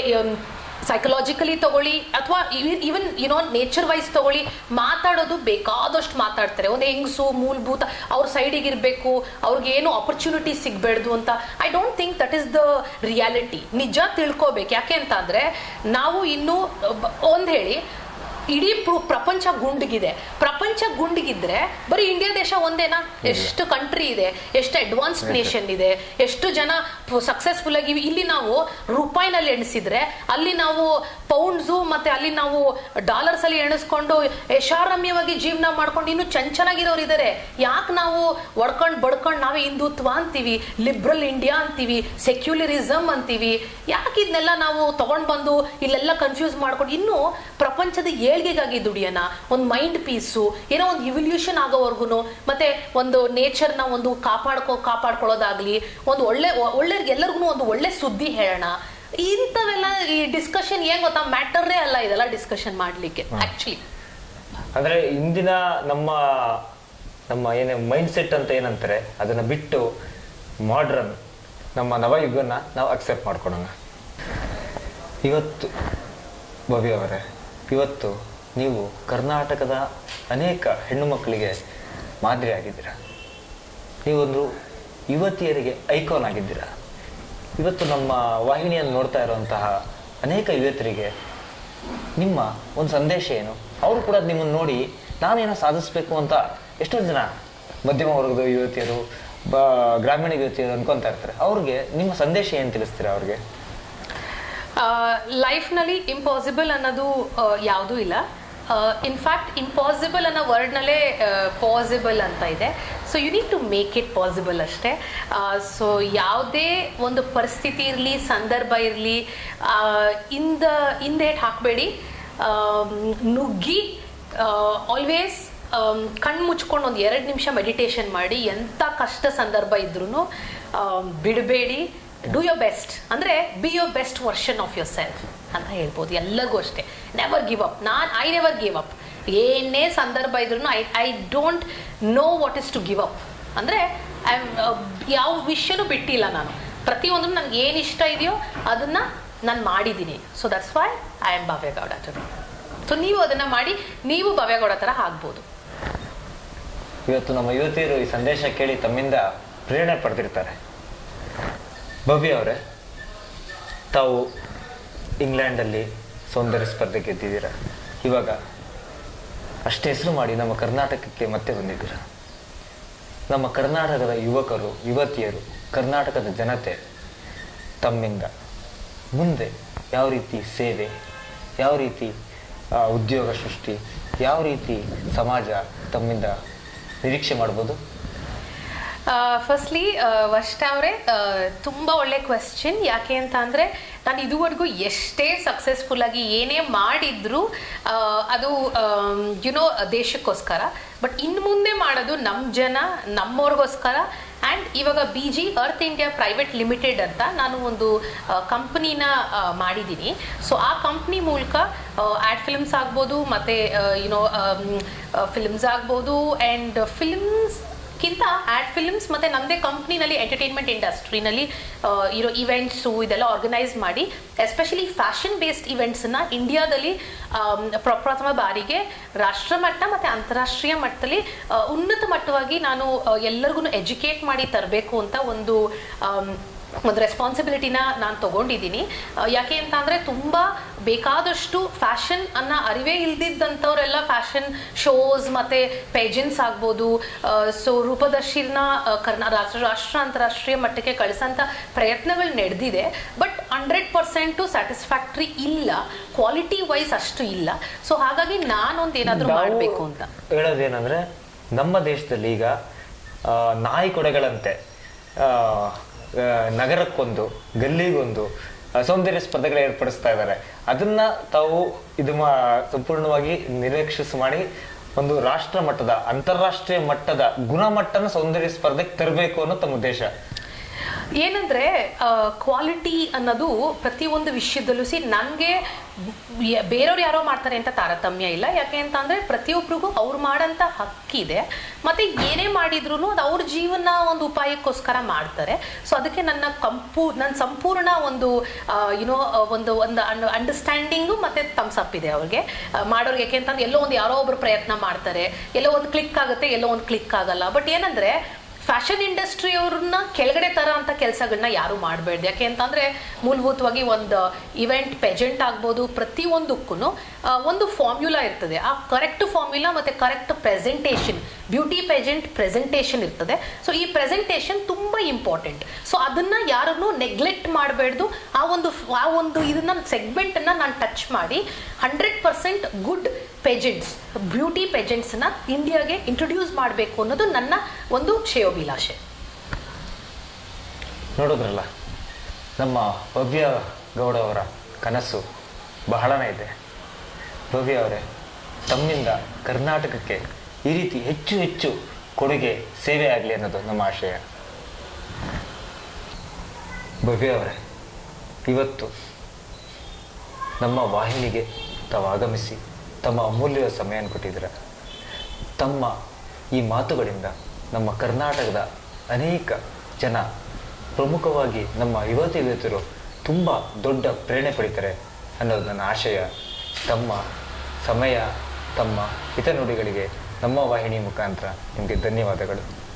ಸೈಕಲಾಜಿಕಲಿ ತಗೊಳ್ಳಿ ಅಥವಾ ಈವನ್ ಯುನೋ ನೇಚರ್ ವೈಸ್ ತಗೊಳ್ಳಿ ಮಾತಾಡೋದು ಬೇಕಾದಷ್ಟು ಮಾತಾಡ್ತಾರೆ ಒಂದು ಹೆಂಗಸು ಮೂಲಭೂತ ಅವ್ರ ಸೈಡಿಗೆ ಇರಬೇಕು ಅವ್ರಿಗೆ ಏನು ಆಪರ್ಚುನಿಟಿ ಸಿಗ್ಬೇಡ್ದು ಅಂತ I don't think that is the reality ನಿಜ ತಿಳ್ಕೊಬೇಕು ಯಾಕೆ ಅಂತ ಅಂದ್ರೆ ನಾವು ಇನ್ನೂ ಒಂದು ಹೇಳಿ ಇಡೀ ಪ್ರು- ಪ್ರಪಂಚ ಗುಂಡಿಗಿದೆ ಪ್ರಪಂಚ ಗುಂಡಿಗಿದ್ರೆ ಬರೀ ಇಂಡಿಯಾ ದೇಶ ಒಂದೇನಾ ಎಷ್ಟು ಕಂಟ್ರಿ ಇದೆ ಎಷ್ಟು ಅಡ್ವಾನ್ಸ್ಡ್ ನೇಷನ್ ಇದೆ ಎಷ್ಟು ಜನ ಸಕ್ಸಸ್ಫುಲ್ ಆಗಿ ಇಲ್ಲಿ ನಾವು ರೂಪಾಯಿನಲ್ಲಿ ಎಣಿಸಿದ್ರೆ ಅಲ್ಲಿ ನಾವು ಪೌಂಡ್ಸು ಮತ್ತೆ ಅಲ್ಲಿ ನಾವು ಡಾಲರ್ಸ್ ಅಲ್ಲಿ ಎಣಿಸ್ಕೊಂಡು ಯಶಾರಮ್ಯವಾಗಿ ಜೀವನ ಮಾಡ್ಕೊಂಡು ಇನ್ನು ಚಂಚನಾಗಿರೋರು ಇದ್ದಾರೆ ಯಾಕೆ ನಾವು ಒಡ್ಕೊಂಡು ಬಡ್ಕೊಂಡು ನಾವೇ ಹಿಂದುತ್ವ ಅಂತೀವಿ ಲಿಬ್ರಲ್ ಇಂಡಿಯಾ ಅಂತೀವಿ ಸೆಕ್ಯುಲರಿಸಮ್ ಅಂತೀವಿ ಯಾಕೆ ಇದನ್ನೆಲ್ಲ ನಾವು ತಗೊಂಡ್ ಬಂದು ಇಲ್ಲೆಲ್ಲ ಕನ್ಫ್ಯೂಸ್ ಮಾಡ್ಕೊಂಡು ಇನ್ನು ಪ್ರಪಂಚದ ಏಳ್ಗೆಗಾಗಿ ದುಡಿಯೋಣ ಒಂದು ಮೈಂಡ್ ಪೀಸು ಏನೋ ಒಂದು ಇವಲ್ಯೂಷನ್ ಆಗೋವರೆಗೂ ಮತ್ತೆ ಒಂದು ನೇಚರ್ನ ಒಂದು ಕಾಪಾಡ್ಕೊ ಕಾಪಾಡ್ಕೊಳ್ಳೋದಾಗ್ಲಿ ಒಂದು ಒಳ್ಳೆ ಒಳ್ಳೆ ಎಲ್ಲರಿಗೂ ಒಂದು ಒಳ್ಳೆ ಸುದ್ದಿ ಹೇಳೋಣ ಇಂಥವೆಲ್ಲ ಈ ಡಿಸ್ಕಷನ್ ಏನ್ ಗೊತ್ತಾ ಮ್ಯಾಟರೇ ಅಲ್ಲ ಇದೆಲ್ಲ ಡಿಸ್ಕಷನ್ ಮಾಡ್ಲಿಕ್ಕೆ ಆಕ್ಚುಲಿ ಅಂದ್ರೆ ಇಂದಿನ ನಮ್ಮ ನಮ್ಮ ಏನೇ ಮೈಂಡ್ ಸೆಟ್ ಅಂತ ಏನಂತಾರೆ ಅದನ್ನ ಬಿಟ್ಟು ಮಾಡ್ರನ್ ನಮ್ಮ ನವಯುಗನ ನಾವು ಅಕ್ಸೆಪ್ಟ್ ಮಾಡ್ಕೊಳೋಣ ಇವತ್ತು ಭವ್ಯ ಅವರೇ ಇವತ್ತು ನೀವು ಕರ್ನಾಟಕದ ಅನೇಕ ಹೆಣ್ಣು ಮಕ್ಕಳಿಗೆ ಮಾದರಿ ಆಗಿದ್ದೀರಾ ನೀವೊಂದು ಯುವತಿಯರಿಗೆ ಐಕಾನ್ ಆಗಿದ್ದೀರಾ ಇವತ್ತು ನಮ್ಮ ವಾಹಿನಿಯನ್ನು ನೋಡ್ತಾ ಇರುವಂತಹ ಅನೇಕ ಯುವತಿಯರಿಗೆ ನಿಮ್ಮ ಒಂದು ಸಂದೇಶ ಏನು ಅವರು ಕೂಡ ನಿಮ್ಮನ್ನು ನೋಡಿ ನಾನೇನೋ ಸಾಧಿಸ್ಬೇಕು ಅಂತ ಎಷ್ಟೋ ಜನ ಮಧ್ಯಮ ವರ್ಗದ ಯುವತಿಯರು ಬ ಗ್ರಾಮೀಣ ಯುವತಿಯರು ಅನ್ಕೊಂತಾ ಇರ್ತಾರೆ ಅವ್ರಿಗೆ ನಿಮ್ಮ ಸಂದೇಶ ಏನು ತಿಳಿಸ್ತೀರಾ ಅವ್ರಿಗೆ ಲೈಫ್ನಲ್ಲಿ ಇಂಪಾಸಿಬಲ್ ಅನ್ನೋದು ಯಾವುದೂ ಇಲ್ಲ ಇನ್ಫ್ಯಾಕ್ಟ್ ಇಂಪಾಸಿಬಲ್ ಅನ್ನೋ ವರ್ಡ್ನಲ್ಲೇ ಪಾಸಿಬಲ್ ಅಂತ ಇದೆ so you need to make it possible ಅಷ್ಟೇ ಸೊ ಯಾವುದೇ ಒಂದು ಪರಿಸ್ಥಿತಿ ಇರಲಿ ಸಂದರ್ಭ ಇರಲಿ ಇಂದ ಹಿಂದೇಟ್ ಹಾಕಬೇಡಿ ನುಗ್ಗಿ ಆಲ್ವೇಸ್ ಕಣ್ಣು ಮುಚ್ಕೊಂಡು ಒಂದು ಎರಡು ನಿಮಿಷ ಮೆಡಿಟೇಷನ್ ಮಾಡಿ ಎಂಥ ಕಷ್ಟ ಸಂದರ್ಭ ಇದ್ರೂ ಬಿಡಬೇಡಿ ಡೂ ಯೋರ್ ಬೆಸ್ಟ್ ಅಂದರೆ be your best version of yourself ಅಂತ ಹೇಳ್ಬೋದು ಎಲ್ಲರಿಗೂ ಅಷ್ಟೇ ನೆವರ್ ಗಿವ್ ಅಪ್ ನಾನು ಐ ನೆವರ್ ಗಿವ್ ಅಪ್ ಏನೇ ಸಂದರ್ಭ ಇದ್ರೂ I I don't know what is to give up ಅಂದರೆ ಐ ಯಾವ ವಿಷಯನೂ ಬಿಟ್ಟಿಲ್ಲ ನಾನು ಪ್ರತಿಯೊಂದು ನನಗೆ ಏನು ಇಷ್ಟ ಇದೆಯೋ ಅದನ್ನು ನಾನು ಮಾಡಿದ್ದೀನಿ so that's why I am Bhavya Gowda today so ನೀವು ಅದನ್ನು ಮಾಡಿ ನೀವು ಭವ್ಯಗೌಡ ಥರ ಆಗ್ಬೋದು ಇವತ್ತು ನಮ್ಮ ಯುವತಿಯರು ಈ ಸಂದೇಶ ಕೇಳಿ ತಮ್ಮಿಂದ ಪ್ರೇರಣೆ ಪಡೆದಿರ್ತಾರೆ ಭವ್ಯ ಅವರೇ ತಾವು ಇಂಗ್ಲೆಂಡಲ್ಲಿ ಸೌಂದರ್ಯ ಸ್ಪರ್ಧೆ ಗೆದ್ದಿದ್ದೀರ ಇವಾಗ ಅಷ್ಟು ಹೆಸರು ಮಾಡಿ ನಮ್ಮ ಕರ್ನಾಟಕಕ್ಕೆ ಮತ್ತೆ ಬಂದಿದ್ದೀರ ನಮ್ಮ ಕರ್ನಾಟಕದ ಯುವಕರು ಯುವತಿಯರು ಕರ್ನಾಟಕದ ಜನತೆ ತಮ್ಮಿಂದ ಮುಂದೆ ಯಾವ ರೀತಿ ಸೇವೆ ಯಾವ ರೀತಿ ಆ, ಉದ್ಯೋಗ ಸೃಷ್ಟಿ ಯಾವ ರೀತಿ ಸಮಾಜ ತಮ್ಮಿಂದ ನಿರೀಕ್ಷೆ ಮಾಡ್ಬೋದು ಫಸ್ಟ್ಲಿ ವರ್ಷ ಅವರೇ ತುಂಬ ಒಳ್ಳೆ ಕ್ವೆಶ್ಚನ್ ಯಾಕೆ ಅಂತ ಅಂದರೆ ನಾನು ಇದುವರೆಗೂ ಎಷ್ಟೇ ಸಕ್ಸಸ್ಫುಲ್ ಆಗಿ ಏನೇ ಮಾಡಿದ್ರು ಆ, ಅದು ಯುನೋ ದೇಶಕ್ಕೋಸ್ಕರ ಬಟ್ ಇನ್ನು ಮುಂದೆ ಮಾಡೋದು ನಮ್ಮ ಜನ ನಮ್ಮವ್ರಿಗೋಸ್ಕರ ಆ್ಯಂಡ್ ಇವಾಗ B G earth India private limited ಅಂತ ನಾನು ಒಂದು ಕಂಪ್ನಿನ ಮಾಡಿದ್ದೀನಿ ಸೊ ಆ ಕಂಪ್ನಿ ಮೂಲಕ ಆ್ಯಡ್ ಫಿಲ್ಮ್ಸ್ ಆಗ್ಬೋದು ಮತ್ತು ಯುನೋ ಫಿಲ್ಮ್ಸ್ ಆಗ್ಬೋದು ಆ್ಯಂಡ್ ಫಿಲ್ಮ್ಸ್ ಕಿಂತ ಆ್ಯಡ್ ಫಿಲ್ಮ್ಸ್ ಮತ್ತು ನಮ್ಮದೇ ಕಂಪ್ನಿನಲ್ಲಿ ಎಂಟರ್ಟೈನ್ಮೆಂಟ್ ಇಂಡಸ್ಟ್ರಿನಲ್ಲಿ ಇರೋ ಇವೆಂಟ್ಸು ಇದೆಲ್ಲ ಆರ್ಗನೈಸ್ ಮಾಡಿ ಎಸ್ಪೆಷಲಿ ಫ್ಯಾಷನ್ ಬೇಸ್ಡ್ ಇವೆಂಟ್ಸನ್ನ ಇಂಡಿಯಾದಲ್ಲಿ ಆಮ್, ಪ್ರಪ್ರಥಮ ಬಾರಿಗೆ ರಾಷ್ಟ್ರಮಟ್ಟ ಮತ್ತು ಅಂತಾರಾಷ್ಟ್ರೀಯ ಮಟ್ಟದಲ್ಲಿ ಆ, ಉನ್ನತ ಮಟ್ಟವಾಗಿ ನಾನು ಎಲ್ಲರಿಗೂ ಎಜುಕೇಟ್ ಮಾಡಿ ತರಬೇಕು ಅಂತ ಒಂದು ಆಮ್, ಒಂದು ರೆಸ್ಪಾನ್ಸಿಬಿಲಿಟಿನ ನಾನು ತಗೊಂಡಿದ್ದೀನಿ ಆ, ಯಾಕೆ ಅಂತ ಅಂದರೆ ತುಂಬ ಬೇಕಾದಷ್ಟು ಫ್ಯಾಷನ್ ಅನ್ನ ಅರಿವೇ ಇಲ್ದಿದ್ದಂಥವರೆಲ್ಲ ಫ್ಯಾಷನ್ ಶೋಸ್ ಮತ್ತು ಪೇಜೆಂಟ್ಸ್ ಆಗ್ಬೋದು ಸೊ ರೂಪದರ್ಶಿನ ಆ, ಕರ್ನಾ ರಾಷ್ಟ್ರ ರಾಷ್ಟ್ರ ಅಂತಾರಾಷ್ಟ್ರೀಯ ಮಟ್ಟಕ್ಕೆ ಕಳಿಸೋಂಥ ಪ್ರಯತ್ನಗಳು ನಡೆದಿದೆ ಬಟ್ ಹಂಡ್ರೆಡ್ ಪರ್ಸೆಂಟು ಸ್ಯಾಟಿಸ್ಫ್ಯಾಕ್ಟ್ರಿ ಇಲ್ಲ ಕ್ವಾಲಿಟಿ ವೈಸ್ ಅಷ್ಟು ಇಲ್ಲ ಸೊ ಹಾಗಾಗಿ ನಾನೊಂದು ಏನಾದರೂ ನಾವು ಮಾಡಬೇಕು ಅಂತ ಹೇಳೋದೇನಂದ್ರೆ ನಮ್ಮ ದೇಶದಲ್ಲಿ ಈಗ ಆ, ನಾಯಿ ಕೊಡೆಗಳಂತೆ ಆ, ಆ, ನಗರಕ್ಕೊಂದು ಗಲ್ಲಿಗೊಂದು ಆ, ಸೌಂದರ್ಯ ಸ್ಪರ್ಧೆಗಳು ಏರ್ಪಡಿಸ್ತಾ ಇದ್ದಾರೆ ಅದನ್ನ ತಾವು ಇದು ಮಾ ಸಂಪೂರ್ಣವಾಗಿ ನಿರೀಕ್ಷಿಸಿ ಮಾಡಿ ಒಂದು ರಾಷ್ಟ್ರ ಮಟ್ಟದ ಅಂತಾರಾಷ್ಟ್ರೀಯ ಮಟ್ಟದ ಗುಣಮಟ್ಟನ ಸೌಂದರ್ಯ ಸ್ಪರ್ಧೆಗೆ ತರಬೇಕು ಅನ್ನೋ ತಮ್ಮ ಉದ್ದೇಶ ಏನಂದ್ರೆ ಕ್ವಾಲಿಟಿ ಅನ್ನೋದು ಪ್ರತಿಯೊಂದು ವಿಷಯದಲ್ಲೂ ಸಿ ನನಗೆ ಬೇರೆಯವ್ರು ಯಾರೋ ಮಾಡ್ತಾರೆ ಅಂತ ತಾರತಮ್ಯ ಇಲ್ಲ ಯಾಕೆ ಅಂತ ಅಂದ್ರೆ ಪ್ರತಿಯೊಬ್ಬರಿಗೂ ಅವ್ರು ಮಾಡೋಂಥ ಹಕ್ಕಿದೆ ಮತ್ತೆ ಏನೇ ಮಾಡಿದ್ರು ಅದು ಅವ್ರ ಜೀವನ ಒಂದು ಉಪಾಯಕ್ಕೋಸ್ಕರ ಮಾಡ್ತಾರೆ ಸೊ ಅದಕ್ಕೆ ನನ್ನ ಕಂಪು ನನ್ನ ಸಂಪೂರ್ಣ ಒಂದು ಯುನೋ ಒಂದು ಒಂದು ಅಂಡರ್ಸ್ಟ್ಯಾಂಡಿಂಗು ಮತ್ತೆ ಥಮ್ಸ್ ಅಪ್ ಇದೆ ಅವ್ರಿಗೆ ಆ, ಮಾಡೋರ್ಗೆ ಯಾಕೆ ಅಂತಂದ್ರೆ ಎಲ್ಲೋ ಒಂದು ಯಾರೋ ಒಬ್ರು ಪ್ರಯತ್ನ ಮಾಡ್ತಾರೆ ಎಲ್ಲೋ ಒಂದು ಕ್ಲಿಕ್ ಆಗುತ್ತೆ ಎಲ್ಲೋ ಒಂದು ಕ್ಲಿಕ್ ಆಗಲ್ಲ ಬಟ್ ಏನಂದ್ರೆ ಫ್ಯಾಷನ್ ಇಂಡಸ್ಟ್ರಿ ಅವ್ರನ್ನ ಕೆಳಗಡೆ ತರ ಅಂತ ಕೆಲಸಗಳನ್ನ ಯಾರು ಮಾಡಬೇಡ್ದು ಯಾಕೆ ಅಂತಂದ್ರೆ ಮೂಲಭೂತವಾಗಿ ಒಂದು ಇವೆಂಟ್ ಪೆಜೆಂಟ್ ಆಗ್ಬೋದು ಪ್ರತಿಯೊಂದಕ್ಕೂ ಒಂದು ಫಾರ್ಮ್ಯುಲಾ ಇರ್ತದೆ ಆ ಕರೆಕ್ಟ್ ಫಾರ್ಮ್ಯುಲಾ ಮತ್ತೆ correct presentation beauty pageant presentation ಇರ್ತದೆ ಸೊ ಈ ಪ್ರೆಸೆಂಟೇಷನ್ ತುಂಬಾ ಇಂಪಾರ್ಟೆಂಟ್ ಸೊ ಅದನ್ನ ಯಾರನ್ನು ನೆಗ್ಲೆಕ್ಟ್ ಮಾಡಬೇಡ್ದು ಆ ಒಂದು ಆ ಒಂದು ಇದನ್ನ ಸೆಗ್ಮೆಂಟ್ ಅನ್ನ ನಾನು ಟಚ್ ಮಾಡಿ hundred percent good pageants beauty ಪೆಜೆಂಟ್ಸ್ನ ಇಂಡಿಯಾಗೆ ಇಂಟ್ರೊಡ್ಯೂಸ್ ಮಾಡಬೇಕು ಅನ್ನೋದು ನನ್ನ ಒಂದು ಶ್ರೇಯೋಭಿಲಾಷೆ ನೋಡಿದ್ರಲ್ಲ ನಮ್ಮ ಭವ್ಯ ಗೌಡ ಅವರ ಕನಸು ಬಹಳನೇ ಇದೆ ಭವ್ಯ ಅವರೇ ತಮ್ಮಿಂದ ಕರ್ನಾಟಕಕ್ಕೆ ಈ ರೀತಿ ಹೆಚ್ಚು ಹೆಚ್ಚು ಕೊಡುಗೆ ಸೇವೆ ಆಗಲಿ ಅನ್ನೋದು ನಮ್ಮ ಆಶಯ ಭವ್ಯ ಅವರೇ ಇವತ್ತು ನಮ್ಮ ವಾಹಿನಿಗೆ ತಾವು ಆಗಮಿಸಿ ತಮ್ಮ ಅಮೂಲ್ಯ ಸಮಯವನ್ನು ಕೊಟ್ಟಿದ್ದೀರ ತಮ್ಮ ಈ ಮಾತುಗಳಿಂದ ನಮ್ಮ ಕರ್ನಾಟಕದ ಅನೇಕ ಜನ ಪ್ರಮುಖವಾಗಿ ನಮ್ಮ ಯುವತಿ ಯುವತಿಯರು ತುಂಬ ದೊಡ್ಡ ಪ್ರೇರಣೆ ಪಡಿತಾರೆ ಅನ್ನೋದು ನನ್ನ ಆಶಯ ತಮ್ಮ ಸಮಯ ತಮ್ಮ ಹಿತನುಡಿಗಳಿಗೆ ನಮ್ಮ ವಾಹಿನಿ ಮುಖಾಂತರ ನಿಮಗೆ ಧನ್ಯವಾದಗಳು